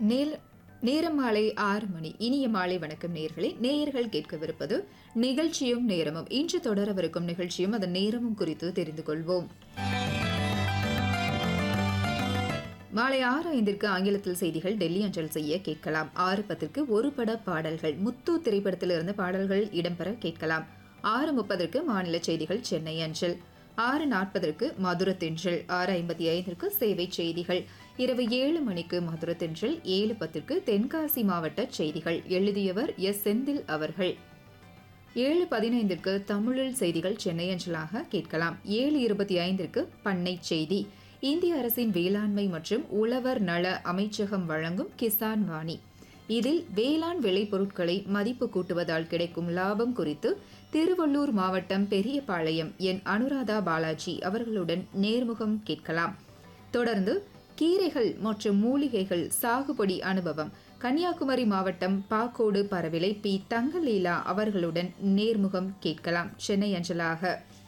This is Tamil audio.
நேல் நேரம் மாலை ஆறு மணி இனிய மாலை வணக்கம் நேயர்களே நேயர்கள் கேட்கவிருப்பது நிகழ்ச்சியும் நேரமும் இன்று தொடரவிருக்கும் நிகழ்ச்சியும் அதன் நேரமும் குறித்து தெரிந்து கொள்வோம் மாலை ஆறு ஐந்திற்கு ஆங்கிலத்தில் செய்திகள் டெல்லி அஞ்சல் செய்ய கேட்கலாம் ஆறு பத்திற்கு ஒரு பட பாடல்கள் முத்து திரைப்படத்திலிருந்து பாடல்கள் இடம்பெற கேட்கலாம் ஆறு முப்பதற்கு மாநில செய்திகள் சென்னை அஞ்சல் ஆறு நாற்பதற்கு மதுர தென்றல் ஆறு ஐம்பத்தி ஐந்திற்கு சேவை செய்திகள் இரவு ஏழு மணிக்கு மதுர தென்றல் ஏழு பத்திற்கு தென்காசி மாவட்ட செய்திகள் எழுதியவர் எஸ் செந்தில் அவர்கள் ஏழு பதினைந்திற்கு தமிழில் செய்திகள் சென்னை அஞ்சலாக கேட்கலாம் ஏழு இருபத்தி ஐந்திற்கு பண்ணை செய்தி இந்திய அரசின் வேளாண்மை மற்றும் உழவர் நல அமைச்சகம் வழங்கும் கிசான் வாணி இதில் வேளாண் விளைபொருட்களை மதிப்பு கூட்டுவதால் கிடைக்கும் லாபம் குறித்து திருவள்ளூர் மாவட்டம் பெரியபாளையம் என் அனுராதா பாலாஜி அவர்களுடன் நேர்முகம் கேட்கலாம் தொடர்ந்து கீரைகள் மற்றும் மூலிகைகள் சாகுபடி அனுபவம் கன்னியாகுமரி மாவட்டம் பாக்கோடு பரவிலை பி தங்கலீலா அவர்களுடன் நேர்முகம் கேட்கலாம் சென்னை அஞ்சலாக